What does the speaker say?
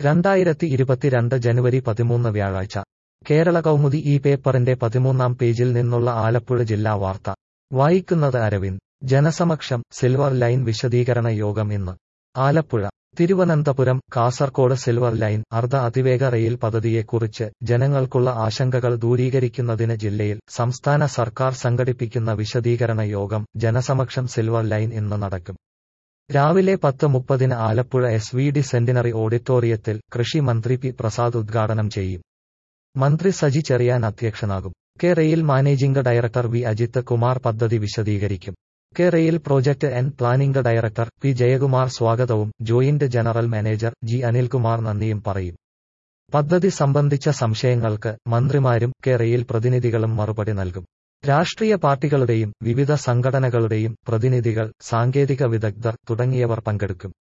രണ്ടായിരത്തി ഇരുപത്തിരണ്ട് ജനുവരി പതിമൂന്ന് വ്യാഴാഴ്ച കേരള കൗമുദി ഈ പേപ്പറിന്റെ പതിമൂന്നാം പേജിൽ നിന്നുള്ള ആലപ്പുഴ ജില്ലാ വാർത്ത വായിക്കുന്നത് അരവിന്ദ് ജനസമക്ഷം സിൽവർ ലൈൻ വിശദീകരണ യോഗം ഇന്ന് ആലപ്പുഴ തിരുവനന്തപുരം കാസർകോട് സിൽവർ ലൈൻ അർദ്ധ അതിവേഗ റെയിൽ പദ്ധതിയെക്കുറിച്ച് ജനങ്ങൾക്കുള്ള ആശങ്കകൾ ദൂരീകരിക്കുന്നതിന് ജില്ലയിൽ സംസ്ഥാന സർക്കാർ സംഘടിപ്പിക്കുന്ന വിശദീകരണ യോഗം ജനസമക്ഷം സിൽവർ ലൈൻ ഇന്ന് നടക്കും രാവിലെ പത്ത് മുപ്പതിന് Alappuzha S V D centenary ഓഡിറ്റോറിയത്തിൽ കൃഷി മന്ത്രി പി പ്രസാദ് ഉദ്ഘാടനം ചെയ്യും മന്ത്രി സജി ചെറിയാൻ അധ്യക്ഷനാകും K rail managing director V Ajith Kumar പദ്ധതി വിശദീകരിക്കും K rail project and planning director P Jayakumar സ്വാഗതവും joint general manager G Anilkumar നന്ദിയും പറയും പദ്ധതി സംബന്ധിച്ച സംശയങ്ങൾക്ക് മന്ത്രിമാരും കെ റെയിൽ പ്രതിനിധികളും മറുപടി നൽകും രാഷ്ട്രീയ പാർട്ടികളുടെയും വിവിധ സംഘടനകളുടെയും പ്രതിനിധികൾ സാങ്കേതിക വിദഗ്ധർ തുടങ്ങിയവർ പങ്കെടുക്കും